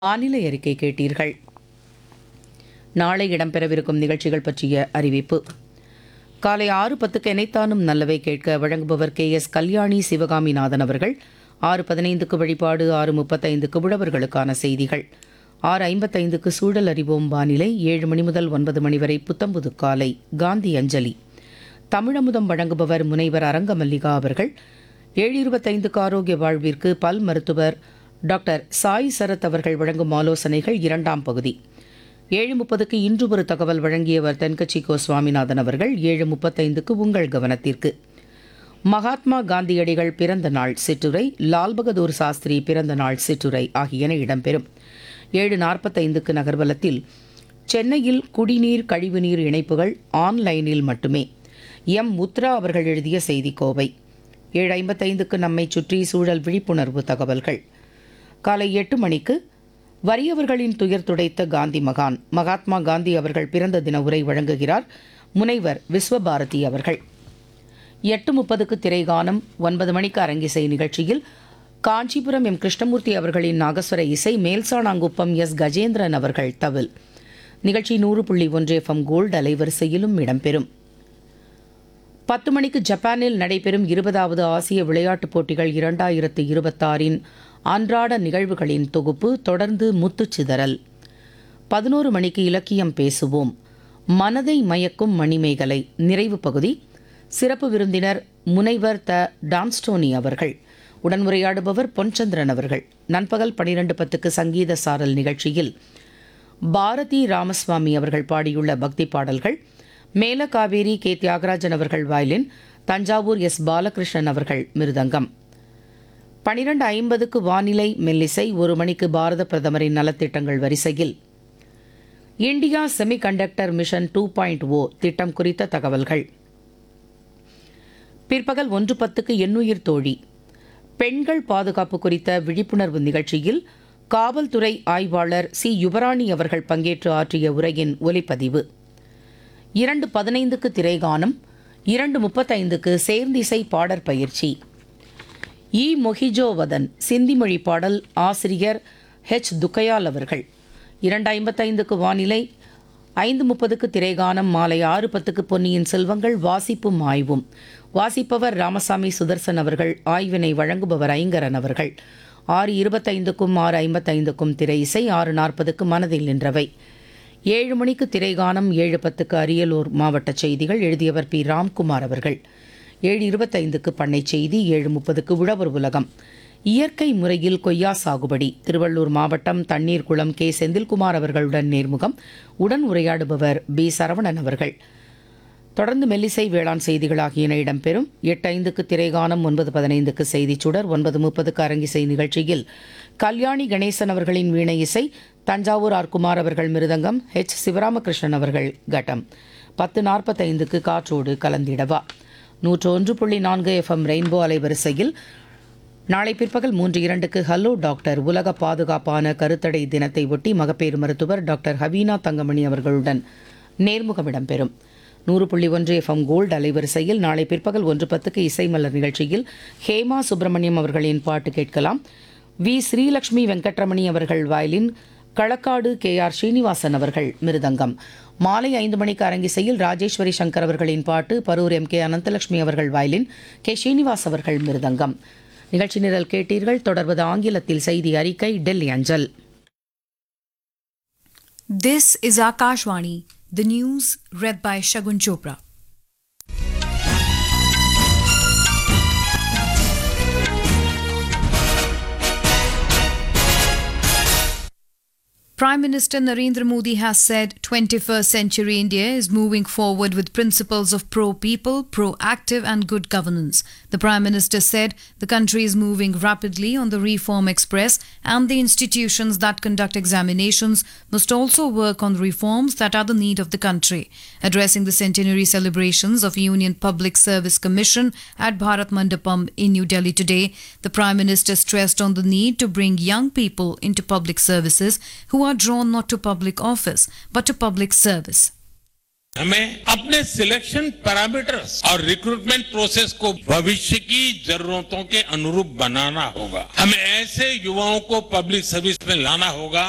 வானிலை அறிக்கை கேட்டீர்கள் நாளை இடம்பெறவிருக்கும் நிகழ்ச்சிகள் பற்றிய அறிவிப்பு காலை ஆறு பத்துக்கு எனைத்தானும் நல்லவை கேட்க வழங்குபவர் கே எஸ் கல்யாணி சிவகாமிநாதன் அவர்கள் ஆறு பதினைந்துக்கு வழிபாடு ஆறு முப்பத்தைந்துக்கு உழவர்களுக்கான செய்திகள் ஆறு ஐம்பத்தைந்துக்கு சூழல் அறிவோம் வானிலை ஏழு மணி முதல் ஒன்பது மணி வரை புத்தம்புது காலை காந்தி அஞ்சலி தமிழமுதம் வழங்குபவர் முனைவர் அரங்கமல்லிகா அவர்கள் ஏழு இருபத்தைந்துக்கு ஆரோக்கிய வாழ்விற்கு பல் மருத்துவர் டாக்டர் சாய் சரத் அவர்கள் வழங்கும் ஆலோசனைகள் இரண்டாம் பகுதி ஏழு முப்பதுக்கு இன்று ஒரு தகவல் வழங்கியவர் தென்கட்சி கோ சுவாமிநாதன் அவர்கள் ஏழு முப்பத்தைந்துக்கு உங்கள் கவனத்திற்கு மகாத்மா காந்தியடிகள் பிறந்த நாள் சிற்றுரை லால் பகதூர் சாஸ்திரி பிறந்த நாள் சிற்றுரை ஆகியன இடம்பெறும் ஏழு நாற்பத்தைந்துக்கு நகர்வலத்தில் சென்னையில் குடிநீர் கழிவுநீர் இணைப்புகள் ஆன்லைனில் மட்டுமே எம் முத்ரா அவர்கள் எழுதிய செய்தி கோவை ஏழு ஐம்பத்தைந்துக்கு நம்மை சுற்றி சூழல் விழிப்புணர்வு தகவல்கள் காலை எட்டு மணிக்கு வறியவர்களின் துயர் துடைத்த காந்தி மகான் மகாத்மா காந்தி அவர்கள் பிறந்த தின உரை வழங்குகிறார் முனைவர் விஸ்வபாரதி அவர்கள் எட்டு முப்பதுக்கு திரைகானம் ஒன்பது மணிக்கு அரங்கிசை நிகழ்ச்சியில் காஞ்சிபுரம் எம் கிருஷ்ணமூர்த்தி அவர்களின் நாகஸ்வர இசை மேல்சாணாங்குப்பம் எஸ் கஜேந்திரன் அவர்கள் தவில் நிகழ்ச்சி நூறு புள்ளி ஒன்று எஃப்எம் கோல்டு அலைவரிசையிலும் இடம்பெறும் பத்து மணிக்கு ஜப்பானில் நடைபெறும் இருபதாவது ஆசிய விளையாட்டுப் போட்டிகள் இரண்டாயிரத்து இருபத்தாறின் அன்றாட நிகழ்வுகளின் தொகுப்பு தொடர்ந்து முத்துச்சிதறல் பதினோரு மணிக்கு இலக்கியம் பேசுவோம் மனதை மயக்கும் மணிமேகலை நிறைவு பகுதி சிறப்பு விருந்தினர் முனைவர் த டான்ஸ்டோனி அவர்கள் உடன்முறையாடுபவர் பொன்சந்திரன் அவர்கள் நண்பகல் பனிரெண்டு பத்துக்கு சங்கீத சாரல் நிகழ்ச்சியில் பாரதி ராமசுவாமி அவர்கள் பாடியுள்ள பக்தி பாடல்கள் மேலகாவேரி கே தியாகராஜன் அவர்கள் வயலின் தஞ்சாவூர் எஸ் பாலகிருஷ்ணன் அவர்கள் மிருதங்கம் பனிரெண்டு ஐம்பதுக்கு வானிலை மெல்லிசை ஒரு மணிக்கு பாரத பிரதமரின் நலத்திட்டங்கள் வரிசையில் India semiconductor mission two point O திட்டம் குறித்த தகவல்கள் பிற்பகல் ஒன்று பத்துக்கு எண்ணுயிர் தோழி பெண்கள் பாதுகாப்பு குறித்த விழிப்புணர்வு நிகழ்ச்சியில் காவல்துறை ஆய்வாளர் சி யுவராணி அவர்கள் பங்கேற்று ஆற்றிய உரையின் ஒலிப்பதிவு இரண்டு பதினைந்துக்கு திரைகானம் இரண்டு முப்பத்தைந்துக்கு சேர்ந்திசை பாடற் பயிற்சி இ மொஹிஜோவதன் சிந்தி மொழி பாடல் ஆசிரியர் ஹெச் துக்கையால் அவர்கள் இரண்டு ஐம்பத்தைந்துக்கு வானிலை ஐந்து முப்பதுக்கு திரைகானம் மாலை ஆறு பத்துக்கு பொன்னியின் செல்வங்கள் வாசிப்பும் ஆய்வும் வாசிப்பவர் ராமசாமி சுதர்சன் அவர்கள் ஆய்வினை வழங்குபவர் ஐங்கரன் அவர்கள் ஆறு இருபத்தைந்துக்கும் ஆறு ஐம்பத்தைந்துக்கும் திரை இசை ஆறு நாற்பதுக்கு மனதில் நின்றவை ஏழு மணிக்கு திரைகானம் ஏழு பத்துக்கு அரியலூர் மாவட்ட செய்திகள் எழுதியவர் பி ராம்குமார் அவர்கள் ஏழு இருபத்தைந்துக்கு பண்ணை செய்தி ஏழு முப்பதுக்கு உழவர் உலகம் இயற்கை முறையில் கொய்யா சாகுபடி திருவள்ளூர் மாவட்டம் தண்ணீர் குளம் கே செந்தில்குமார் அவர்களுடன் நேர்முகம் உடன் உரையாடுபவர் பி சரவணன் அவர்கள் தொடர்ந்து மெல்லிசை வேளாண் செய்திகள் ஆகியன இடம்பெறும் எட்டு ஐந்துக்கு திரைகானம் ஒன்பது பதினைந்துக்கு செய்திச் சுடர் ஒன்பது முப்பதுக்கு அரங்கிசை நிகழ்ச்சியில் கல்யாணி கணேசன் அவர்களின் வீணை இசை தஞ்சாவூர் ஆர் குமார் அவர்கள் மிருதங்கம் ஹெச் சிவராமகிருஷ்ணன் அவர்கள் கட்டம் பத்து நாற்பத்தைந்துக்கு காற்றோடு கலந்திடவா நூற்று ஒன்று புள்ளி நான்கு எஃப்எம் ரெயின்போ அலைவரிசையில் நாளை பிற்பகல் மூன்று இரண்டுக்கு ஹலோ டாக்டர் உலக பாதுகாப்பான கருத்தடை தினத்தை ஒட்டி மகப்பேறு மருத்துவர் டாக்டர் ஹவீனா தங்கமணி அவர்களுடன் நேர்முகம் இடம்பெறும் நூறு புள்ளி ஒன்று எஃப்எம் கோல்டு அலைவரிசையில் நாளை பிற்பகல் ஒன்று பத்துக்கு இசைமலர் நிகழ்ச்சியில் ஹேமா சுப்பிரமணியம் அவர்களின் பாட்டு கேட்கலாம் வி ஸ்ரீலக்ஷ்மி வெங்கட்ரமணி அவர்கள் violin Kalakkad K R Srinivasan அவர்கள் மிருதங்கம் மாலை ஐந்து மணிக்கு அரங்கிசையில் ராஜேஸ்வரி சங்கர் அவர்களின் பாட்டு பரூர் எம் கே அனந்தலட்சுமி அவர்கள் வயலின் கே ஸ்ரீனிவாஸ் அவர்கள் மிருதங்கம் நிகழ்ச்சி நிரல் கேட்டீர்கள் தொடர்வது ஆங்கிலத்தில் செய்தி அறிக்கை டெல்லி அஞ்சல் This is Akashvani, the news read by Shagun Chopra. Prime Minister Narendra Modi has said 21st century India is moving forward with principles of pro people, proactive, and good governance. The Prime Minister said the country is moving rapidly on the reform express, and the institutions that conduct examinations must also work on reforms that are the need of the country. Addressing the centenary celebrations of Union Public Service Commission at Bharat Mandapam in New Delhi today, the Prime Minister stressed on the need to bring young people into public services who are drawn not to public office but to public service. हमें अपने selection parameters और recruitment process को भविष्य की जरूरतों के अनुरूप बनाना होगा हमें ऐसे युवाओं को पब्लिक सर्विस में लाना होगा